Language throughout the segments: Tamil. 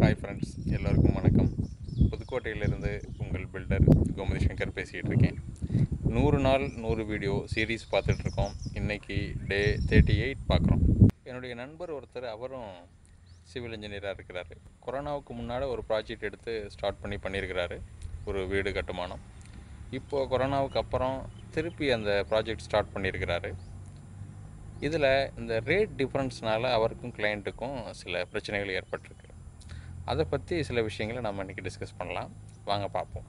ஹாய் ஃப்ரெண்ட்ஸ் எல்லோருக்கும் வணக்கம் புதுக்கோட்டையிலிருந்து உங்கள் பில்டர் கோமதி சங்கர் பேசிகிட்டு இருக்கேன் நூறு நாள் நூறு வீடியோ சீரீஸ் பார்த்துட்ருக்கோம் இன்றைக்கி டே தேர்ட்டி எயிட் பார்க்குறோம் என்னுடைய நண்பர் ஒருத்தர் அவரும் சிவில் இன்ஜினியராக இருக்கிறாரு கொரோனாவுக்கு முன்னால் ஒரு ப்ராஜெக்ட் எடுத்து ஸ்டார்ட் பண்ணி பண்ணியிருக்கிறாரு ஒரு வீடு கட்டுமானம் இப்போது கொரோனாவுக்கு அப்புறம் திருப்பி அந்த ப்ராஜெக்ட் ஸ்டார்ட் பண்ணியிருக்கிறாரு இதில் இந்த ரேட் டிஃப்ரென்ஸ்னால அவருக்கும் கிளைண்ட்டுக்கும் சில பிரச்சனைகள் ஏற்பட்டிருக்கு அதை பற்றி சில விஷயங்களை நம்ம இன்றைக்கி டிஸ்கஸ் பண்ணலாம் வாங்க பார்ப்போம்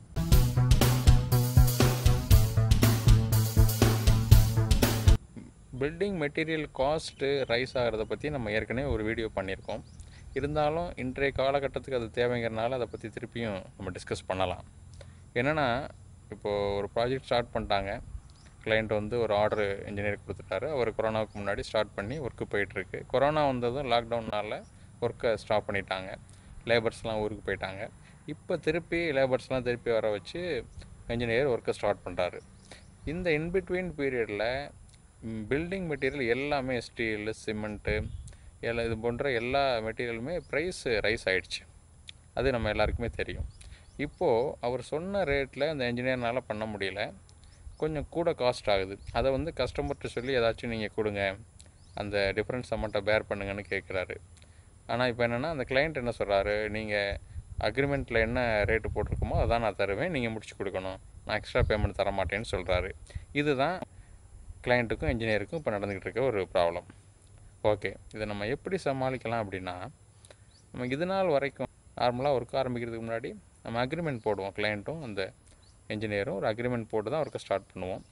பில்டிங் மெட்டீரியல் காஸ்ட்டு ரைஸ் ஆகிறத பற்றி நம்ம ஏற்கனவே ஒரு வீடியோ பண்ணியிருக்கோம் இருந்தாலும் இன்றைய காலகட்டத்துக்கு அது தேவைங்கிறனால அதை பற்றி திருப்பியும் நம்ம டிஸ்கஸ் பண்ணலாம் என்னென்னா இப்போது ஒரு ப்ராஜெக்ட் ஸ்டார்ட் பண்ணிட்டாங்க கிளைண்ட் வந்து ஒரு ஆர்டர் இன்ஜினியர் கொடுத்துட்டாரு அவர் கொரோனாவுக்கு முன்னாடி ஸ்டார்ட் பண்ணி ஒர்க்கு போயிட்டுருக்கு கொரோனா வந்ததும் லாக்டவுனால் ஒர்க்கை ஸ்டாப் பண்ணிட்டாங்க லேபர்ஸ்லாம் ஊருக்கு போயிட்டாங்க இப்போ திருப்பி லேபர்ஸ்லாம் திருப்பி வர வச்சு இன்ஜினியர் ஒர்க்கை ஸ்டார்ட் பண்ணுறாரு இந்த இன்பிட்வீன் பீரியடில் பில்டிங் மெட்டீரியல் எல்லாமே ஸ்டீல் சிமெண்ட்டு எல்லா இது போன்ற எல்லா மெட்டீரியலுமே ப்ரைஸ் ரைஸ் ஆயிடுச்சு அது நம்ம எல்லாருக்குமே தெரியும் இப்போது அவர் சொன்ன ரேட்டில் இந்த இன்ஜினியர்னால் பண்ண முடியல கொஞ்சம் கூட காஸ்ட் ஆகுது அதை வந்து கஸ்டமர்கிட்ட சொல்லி ஏதாச்சும் நீங்கள் கொடுங்க அந்த டிஃப்ரென்ஸ் அமௌண்ட்டை பேர் பண்ணுங்கன்னு கேட்குறாரு ஆனால் இப்போ என்னென்னா அந்த கிளைண்ட் என்ன சொல்கிறாரு நீங்கள் அக்ரிமெண்ட்டில் என்ன ரேட்டு போட்டிருக்கோமோ அதான் நான் தருவேன் நீங்கள் முடிச்சு கொடுக்கணும் நான் எக்ஸ்ட்ரா பேமெண்ட் தர மாட்டேன்னு சொல்கிறாரு இதுதான் கிளைண்ட்டுக்கும் இன்ஜினியருக்கும் இப்போ நடந்துக்கிட்டு இருக்க ஒரு ப்ராப்ளம் ஓகே இதை நம்ம எப்படி சமாளிக்கலாம் அப்படின்னா நம்ம இது நாள் வரைக்கும் நார்மலாக ஒர்க் ஆரம்பிக்கிறதுக்கு முன்னாடி நம்ம அக்ரிமெண்ட் போடுவோம் கிளைண்ட்டும் அந்த இன்ஜினியரும் ஒரு அக்ரிமெண்ட் போட்டு தான் ஒர்க்கை ஸ்டார்ட் பண்ணுவோம்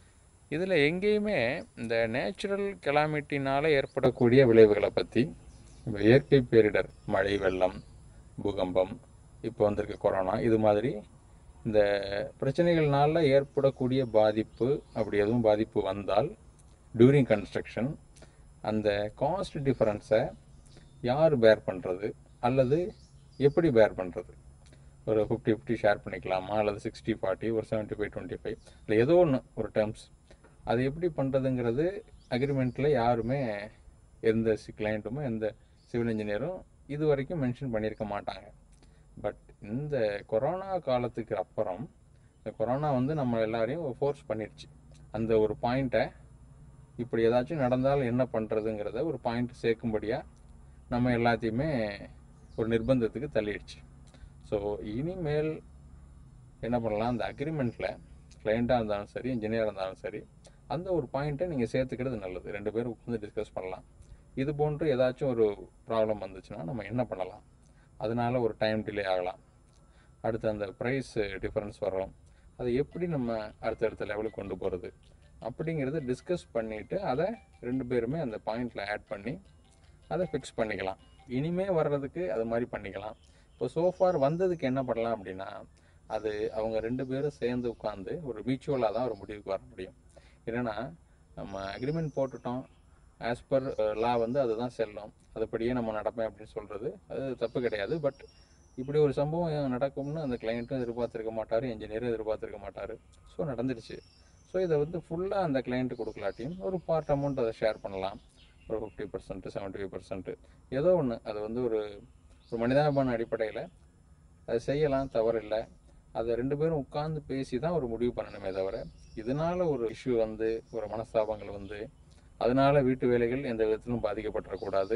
இதில் எங்கேயுமே இந்த நேச்சுரல் கெலாமிட்டினால் ஏற்படக்கூடிய விளைவுகளை பற்றி இப்போ இயற்கை பேரிடர் மழை வெள்ளம் பூகம்பம் இப்போ வந்திருக்க கொரோனா இது மாதிரி இந்த பிரச்சனைகள்னால ஏற்படக்கூடிய பாதிப்பு அப்படி எதுவும் பாதிப்பு வந்தால் டியூரிங் கன்ஸ்ட்ரக்ஷன் அந்த காஸ்ட் டிஃபரன்ஸை யார் பேர் பண்ணுறது அல்லது எப்படி பேர் பண்ணுறது ஒரு ஃபிஃப்டி ஃபிஃப்டி ஷேர் பண்ணிக்கலாமா அல்லது சிக்ஸ்டி ஃபார்ட்டி ஒரு செவன்ட்டி ஃபைவ் டுவெண்ட்டி ஃபைவ் இல்லை ஏதோ ஒன்று ஒரு டேர்ம்ஸ் அது எப்படி பண்ணுறதுங்கிறது அக்ரிமெண்ட்டில் யாருமே எந்த கிளைண்ட்டுமோ எந்த சிவில் இன்ஜினியரும் இது வரைக்கும் மென்ஷன் பண்ணியிருக்க மாட்டாங்க பட் இந்த கொரோனா காலத்துக்கு அப்புறம் இந்த கொரோனா வந்து நம்ம எல்லாரையும் ஃபோர்ஸ் பண்ணிடுச்சு அந்த ஒரு பாயிண்ட்டை இப்படி ஏதாச்சும் நடந்தால் என்ன பண்ணுறதுங்கிறத ஒரு பாயிண்ட் சேர்க்கும்படியாக நம்ம எல்லாத்தையுமே ஒரு நிர்பந்தத்துக்கு தள்ளிடுச்சு ஸோ இனிமேல் என்ன பண்ணலாம் அந்த அக்ரிமெண்ட்டில் கிளைண்ட்டாக இருந்தாலும் சரி இன்ஜினியராக இருந்தாலும் சரி அந்த ஒரு பாயிண்ட்டை நீங்கள் சேர்த்துக்கிறது நல்லது ரெண்டு பேரும் உட்காந்து டிஸ்கஸ் பண்ணலாம் இது போன்று ஏதாச்சும் ஒரு ப்ராப்ளம் வந்துச்சுன்னா நம்ம என்ன பண்ணலாம் அதனால ஒரு டைம் டிலே ஆகலாம் அடுத்து அந்த ப்ரைஸ் டிஃப்ரென்ஸ் வரும் அதை எப்படி நம்ம அடுத்தடுத்த லெவலுக்கு கொண்டு போகிறது அப்படிங்கிறத டிஸ்கஸ் பண்ணிவிட்டு அதை ரெண்டு பேருமே அந்த பாயிண்டில் ஆட் பண்ணி அதை ஃபிக்ஸ் பண்ணிக்கலாம் இனிமே வர்றதுக்கு அது மாதிரி பண்ணிக்கலாம் இப்போ சோஃபார் வந்ததுக்கு என்ன பண்ணலாம் அப்படின்னா அது அவங்க ரெண்டு பேரும் சேர்ந்து உட்காந்து ஒரு மியூச்சுவலாக தான் ஒரு முடிவுக்கு வர முடியும் என்னென்னா நம்ம அக்ரிமெண்ட் போட்டுட்டோம் ஆஸ் பர் லா வந்து அதுதான் செல்லும் அதுபடியே நம்ம நடப்பேன் அப்படின்னு சொல்கிறது அது தப்பு கிடையாது பட் இப்படி ஒரு சம்பவம் நடக்கும்னு அந்த கிளைண்ட்டும் எதிர்பார்த்துருக்க மாட்டார் இன்ஜினியரும் எதிர்பார்த்துருக்க மாட்டார் ஸோ நடந்துருச்சு ஸோ இதை வந்து ஃபுல்லாக அந்த கிளைண்ட்டு கொடுக்கலாட்டியும் ஒரு பார்ட் அமௌண்ட் அதை ஷேர் பண்ணலாம் ஒரு fifty percent seventy five percent ஏதோ ஒன்று அது வந்து ஒரு ஒரு மனிதாபான அடிப்படையில் அதை செய்யலாம் தவறில்லை அதை ரெண்டு பேரும் உட்கார்ந்து பேசி தான் ஒரு முடிவு பண்ணணுமே தவிர இதனால ஒரு இஷ்யூ வந்து ஒரு மனஸ்தாபங்கள் வந்து அதனால வீட்டு வேலைகள் எந்த விதத்திலும் பாதிக்கப்பட்டுறக்கூடாது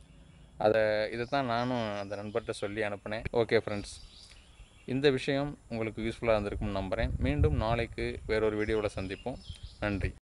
அதை இதை தான் நானும் அந்த நண்பர்கிட்ட சொல்லி அனுப்பினேன் ஓகே ஃப்ரெண்ட்ஸ் இந்த விஷயம் உங்களுக்கு யூஸ்ஃபுல்லாக இருந்திருக்கும்னு நம்புகிறேன் மீண்டும் நாளைக்கு வேறொரு வீடியோவில் சந்திப்போம் நன்றி